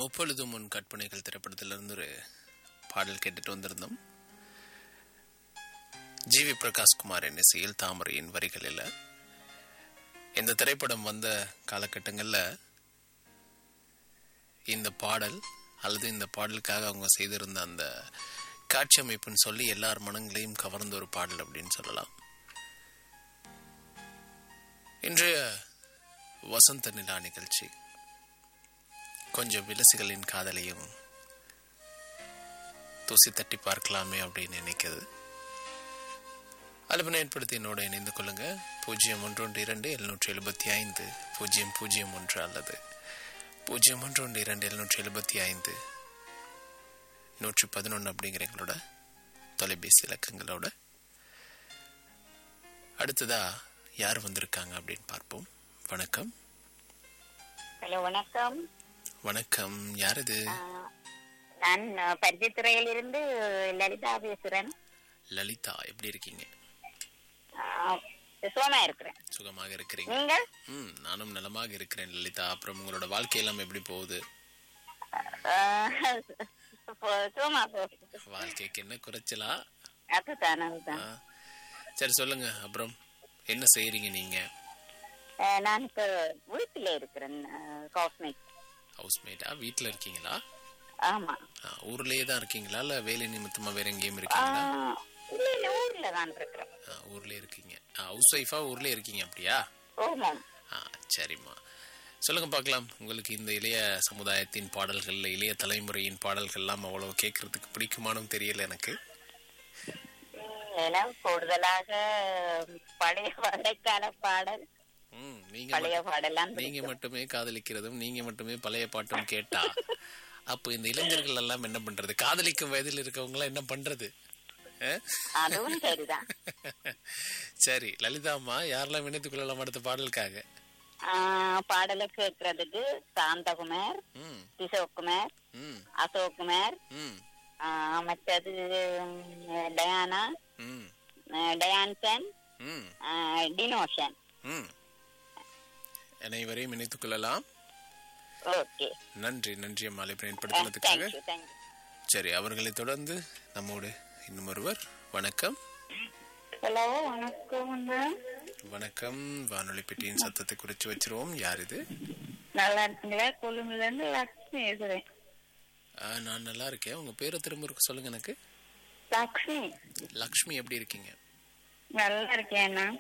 முப்பொழுதும் முன் கற்பனைகள் திரைப்படத்திலிருந்து ஒரு பாடல் கேட்டுட்டு வந்திருந்தோம் ஜிவி பிரகாஷ் குமாரின் இசையில் தாமரையின் வரிகளில் இந்த திரைப்படம் வந்த காலகட்டங்களில் இந்த பாடல் அல்லது இந்த பாடலுக்காக அவங்க செய்திருந்த அந்த காட்சி அமைப்புன்னு சொல்லி எல்லார் மனங்களையும் கவர்ந்த ஒரு பாடல் அப்படின்னு சொல்லலாம் இன்றைய வசந்த நிலா நிகழ்ச்சி கொஞ்சம் விலசுகளின் காதலையும் தூசி தட்டி பார்க்கலாமே அப்படின்னு நினைக்கிறது அலுவனை ஏற்படுத்தி என்னோட இணைந்து கொள்ளுங்க பூஜ்ஜியம் ஒன்று ஒன்று இரண்டு எழுநூற்றி எழுபத்தி ஐந்து பூஜ்ஜியம் பூஜ்ஜியம் ஒன்று அல்லது பூஜ்ஜியம் ஒன்று ஒன்று இரண்டு எழுநூற்றி எழுபத்தி ஐந்து நூற்றி பதினொன்று அப்படிங்கிற எங்களோட தொலைபேசி இலக்கங்களோட அடுத்ததா யார் வந்திருக்காங்க அப்படின்னு பார்ப்போம் வணக்கம் ஹலோ வணக்கம் வணக்கம் யார் இது ஆஹ், நான் அஹ், பருத்தித்துறையிலிருந்து லலிதா பேசுறேன் லலிதா எப்படி இருக்கீங்க ஆஹ், சுகமா இருக்கிறேன் சுகமாக இருக்கிறீங்க நீங்க ம் நானும் நலமாக இருக்கிறேன் லலிதா அப்புறம் உங்களோட வாழ்க்கையெல்லாம் எப்படி போகுது ஆஹ், சு- சுகமா போகுது வாழ்க்கைக்கு என்ன குறைச்சலா அதுதான் அதுதான் ஆ. சரி சொல்லுங்க அப்புறம் என்ன செய்யறீங்க நீங்க ஆஹ், நான் இப்ப வீட்டுல இருக்கிறேன் காஸ்மெட் ஹவுஸ்மேட்டா வீட்ல இருக்கீங்களா ஆமா ஆ, ஊர்லயே தான் இருக்கீங்களா இல்ல வேலை நிமித்தமா வேற எங்கேயும் இருக்கீங்களா ஆஹ், இல்ல இல்ல ஊர்ல தான் இருக்கிறேன் ஆ, ஊர்லயே இருக்கீங்க ஹவுஸ் ஒய்ஃபா ஊர்லயே இருக்கீங்க அப்படியா ஓமாம் ஆ சரிம்மா சொல்லுங்க பார்க்கலாம் உங்களுக்கு இந்த இளைய சமுதாயத்தின் பாடல்கள் இளைய தலைமுறையின் பாடல்கள்லாம் அவ்வளவு கேட்கறதுக்கு பிடிக்குமானும் தெரியல எனக்கு ஏன்னா கூடுதலாக பழைய பழைக்கால பாடல் ம் நீங்க பழைய பாடலாம் நீங்க மட்டுமே காதலிக்கிறதும் நீங்க மட்டுமே பழைய பாட்டும் கேட்டா அப்போ இந்த இளைஞர்கள் எல்லாம் என்ன பண்றது காதலிக்கும் வயதில் இருக்கவங்க எல்லாம் என்ன பண்றது ஆ? அதுவும் சரிதான் சரி லலிதாம்மா யாரெல்லாம் இணைத்துக் கொள்ளலாம் அடுத்த பாடலுக்காக ஆஹ், பாடலை கேட்கறதுக்கு சாந்தகுமார் ம் கிஷோக்குமார் ம் அசோக்குமார் ம் ஆஹ், மற்றது உம், டயானா ம் ஆஹ், டயான்சன் ம் ஆஹ், டினோஷன் ம் அனைவரையும் இணைத்துக் கொள்ளலாம் ஓகே நன்றி நன்றி அம்மா பயன்படுத்தினதுக்காக தேங்க்யூ தேங்க்யூ சரி அவர்களை தொடர்ந்து நம்மோடு இன்னும் ஒருவர் வணக்கம் ஹலோ வணக்கம் வணக்கம் வானொலி பெட்டியின் சத்தத்தை குறிச்சு வச்சிருவோம் யார் இது நல்லா இருக்கீங்களா கொழும்புல இருந்து லக்ஷ்மி பேசுறேன் ஆ, நான் நல்லா இருக்கேன் உங்க பேரை திரும்ப இருக்க சொல்லுங்க எனக்கு லக்ஷ்மி லக்ஷ்மி எப்படி இருக்கீங்க நல்லா இருக்கேன்